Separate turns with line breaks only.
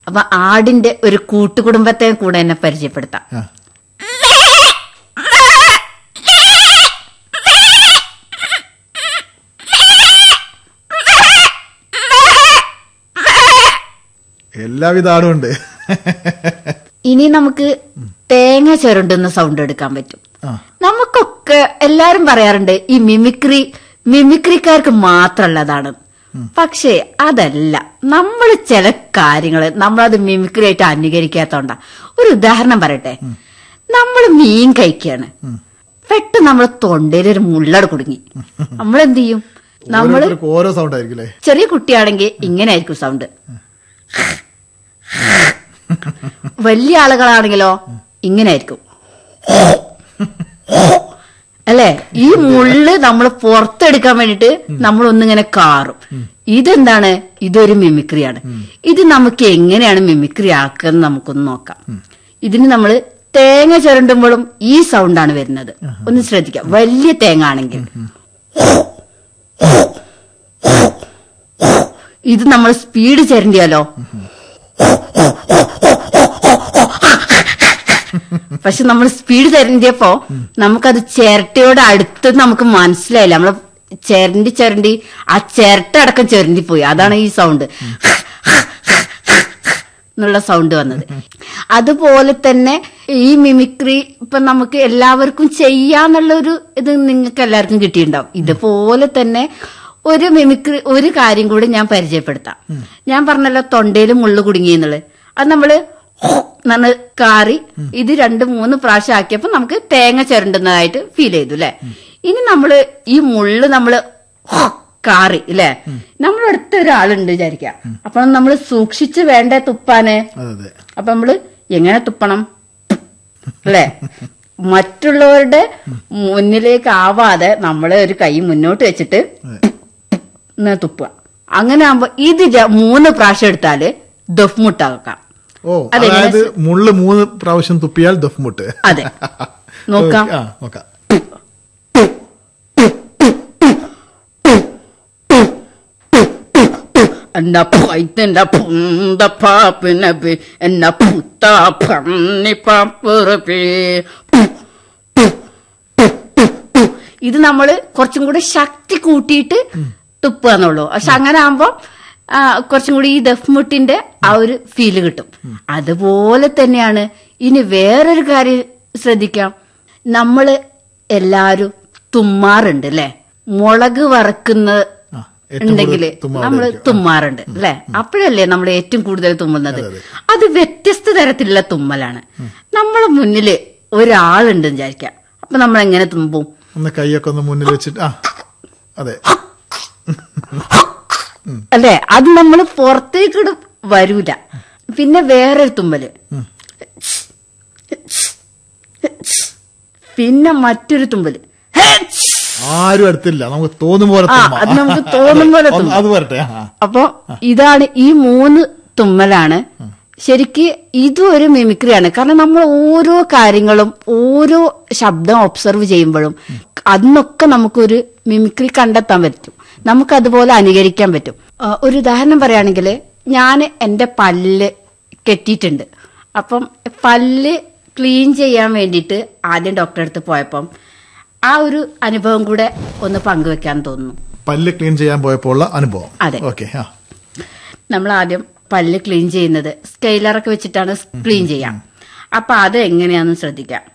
അപ്പൊ ആടിന്റെ ഒരു കൂട്ടുകുടുംബത്തെ കൂടെ എന്നെ പരിചയപ്പെടുത്താം
ആ. എല്ലാവിധ ആടും ഉണ്ട്
ഇനി നമുക്ക് തേങ്ങ ചുരണ്ടുന്ന സൗണ്ട് എടുക്കാൻ പറ്റും
ആ.
നമുക്കൊക്കെ എല്ലാരും പറയാറുണ്ട് ഈ മിമിക്രി മിമിക്രിക്കാർക്ക് മാത്രമുള്ളതാണ് പക്ഷേ അതല്ല നമ്മൾ ചില കാര്യങ്ങൾ നമ്മളത് മിമിക്രി ആയിട്ട് അനുകരിക്കാത്തോണ്ടാ ഒരു ഉദാഹരണം പറയട്ടെ നമ്മൾ മീൻ കഴിക്കാണ് പെട്ടെന്ന് നമ്മൾ തൊണ്ടയിൽ ഒരു മുള്ളട് കുടുങ്ങി നമ്മൾ എന്ത് ചെയ്യും നമ്മള്
ഓരോരുത്തർക്കും ഓരോ സൗണ്ട് ആയിരിക്കും അല്ലേ
ചെറിയ കുട്ടിയാണെങ്കിൽ ഇങ്ങനെ ആയിരിക്കും സൗണ്ട് വലിയ ആളുകളാണെങ്കിലോ ഇങ്ങനെ ആയിരിക്കും അല്ലെ ഈ മുള്ള് നമ്മൾ പുറത്തെടുക്കാൻ വേണ്ടിട്ട് നമ്മൾ ഒന്നിങ്ങനെ കാറും ഇതെന്താണ് ഇതൊരു മിമിക്രിയാണ് ഇത് നമുക്ക് എങ്ങനെയാണ് മിമിക്രി ആക്കുന്നത് നമുക്കൊന്ന് നോക്കാം ഇതിന് നമ്മൾ തേങ്ങ ചുരണ്ടുമ്പോഴും ഈ സൗണ്ടാണ് വരുന്നത് ഒന്ന് ശ്രദ്ധിക്കാം വലിയ തേങ്ങ ആണെങ്കിൽ ഇത് നമ്മൾ സ്പീഡ് ചരണ്ടിയാലോ പക്ഷെ നമ്മൾ സ്പീഡ് ചരണ്ടിയപ്പോ നമുക്കത് ചിരട്ടയോട് അടുത്ത് നമുക്ക് മനസ്സിലായില്ല നമ്മള് ചിരണ്ടി ചിരണ്ടി ആ ചിരട്ട അടക്കം ചിരണ്ടി പോയി അതാണ് ഈ സൗണ്ട് എന്നുള്ള സൗണ്ട് വന്നത് അതുപോലെ തന്നെ ഈ മിമിക്രി ഇപ്പൊ നമുക്ക് എല്ലാവർക്കും ചെയ്യാന്നുള്ള ഒരു ഇത് നിങ്ങൾക്ക് എല്ലാവർക്കും കിട്ടിയിട്ടുണ്ടാവും ഇതുപോലെ തന്നെ ഒരു മിമിക്രി ഒരു കാര്യം കൂടി ഞാൻ പരിചയപ്പെടുത്താം ഞാൻ പറഞ്ഞല്ലോ തൊണ്ടയിൽ മുള്ളു കുടുങ്ങി എന്നുള്ളത് അത് നമ്മള് നന്ന് കാറി ഇത് രണ്ട് മൂന്ന് പ്രാവശ്യം ആക്കിയപ്പോ നമുക്ക് തേങ്ങ ചിരണ്ടുന്നതായിട്ട് ഫീൽ ചെയ്തു അല്ലെ ഇനി നമ്മള് ഈ മുള്ള് നമ്മള് കാറി ഇല്ലേ നമ്മുടെ അടുത്ത ഒരാളുണ്ട് വിചാരിക്കാം അപ്പൊ നമ്മൾ സൂക്ഷിച്ച് വേണ്ടേ തുപ്പാന്
അതെ അതെ
അപ്പൊ നമ്മള് എങ്ങനെ തുപ്പണം അല്ലേ മറ്റുള്ളവരുടെ മുന്നിലേക്ക് ആവാതെ നമ്മള് ഒരു കൈ മുന്നോട്ട് വെച്ചിട്ട് ഇങ്ങനെ തുപ്പുക അങ്ങനെ ആകുമ്പോ ഇത് ര- മൂന്ന് പ്രാവശ്യം എടുത്താല് ദഫ്മുട്ടാക്കാം
ഓ
അതെങ്ങനെ
അതായത് മുള്ള് മൂന്ന് പ്രാവശ്യം തുപ്പിയാൽ ദഫ്മുട്ട്
അതെ നോക്കാം
ആ നോക്കാം
എന്നാ പൈത്തിന്റെ പുന്ത പാപ്പിനബി എന്നാ പുത്ത പന്നി പാപ്പുറപ്പി ഇത് നമ്മള് കുറച്ചും കൂടി ശക്തി കൂട്ടിയിട്ട് തുപ്പുക എന്നുള്ളൂ പക്ഷെ അങ്ങനെ ആകുമ്പോ ആ, കുറച്ചും കൂടി ഈ ദഫ്മുട്ടിന്റെ ആ ഒരു ഫീല് കിട്ടും അതുപോലെ തന്നെയാണ് ഇനി വേറൊരു കാര്യം ശ്രദ്ധിക്കാം നമ്മള് എല്ലാരും തുമ്മാറുണ്ട് അല്ലെ മുളക് വറക്കുന്ന
ആ, ഏറ്റവും
ഉണ്ടെങ്കിൽ
കൂടുതൽ തുമ്മാറുണ്ട്
നമ്മൾ
ആയിരിക്കും.
തുമ്മാറുണ്ട് അല്ലെ അപ്പോഴല്ലേ നമ്മൾ ഏറ്റവും കൂടുതൽ തുമ്മുന്നത് അത് വ്യത്യസ്ത തരത്തിലുള്ള തുമ്മലാണ് നമ്മളെ മുന്നില് ഒരാളുണ്ട് വിചാരിക്കാം അപ്പൊ നമ്മൾ എങ്ങനെ തുമ്പും
ഒന്ന് കൈയൊക്കെ ഒന്ന് മുന്നിൽ വെച്ചിട്ട് ആ അതെ
അല്ലെ അത് നമ്മൾ പുറത്തേക്ക് വരൂല പിന്നെ വേറൊരു തുമ്മല് പിന്നെ മറ്റൊരു തുമ്പല്
ആരും അടുത്തില്ല നമുക്ക് തോന്നും പോലെ
ആ,
തുമ്മാം.
അത് നമുക്ക് തോന്നും പോലെ
ഒന്ന്
തുമ്മാം.
അത് വരട്ടെ ആ
അപ്പൊ ഇതാണ് ഈ മൂന്ന് തുമ്മലാണ് ശരിക്ക് ഇതും ഒരു മിമിക്രിയാണ് കാരണം നമ്മൾ ഓരോ കാര്യങ്ങളും ഓരോ ശബ്ദം ഒബ്സർവ് ചെയ്യുമ്പോഴും അതിനൊക്കെ നമുക്കൊരു മിമിക്രി കണ്ടെത്താൻ പറ്റും നമുക്ക് അതുപോലെ അനുകരിക്കാൻ പറ്റും ആ, ഒരു ഉദാഹരണം പറയുകയാണെങ്കിൽ ഞാൻ എന്റെ പല്ല് കെട്ടിയിട്ടുണ്ട് അപ്പം പല്ല് ക്ലീൻ ചെയ്യാൻ വേണ്ടിയിട്ട് ആദ്യം ഡോക്ടറെ അടുത്ത് പോയപ്പം ആ ഒരു അനുഭവം കൂടെ ഒന്ന് പങ്കുവെക്കാൻ തോന്നുന്നു
പല്ല് ക്ലീൻ ചെയ്യാൻ പോയപ്പോൾ ഉള്ള അനുഭവം
അതെ.
ഓക്കെ ആ
നമ്മൾ ആദ്യം പല്ല് ക്ലീൻ ചെയ്യുന്നത് സ്കെയിലറൊക്കെ വെച്ചിട്ടാണ് ക്ലീൻ ചെയ്യാം അപ്പൊ അത് എങ്ങനെയാന്ന് ശ്രദ്ധിക്കാം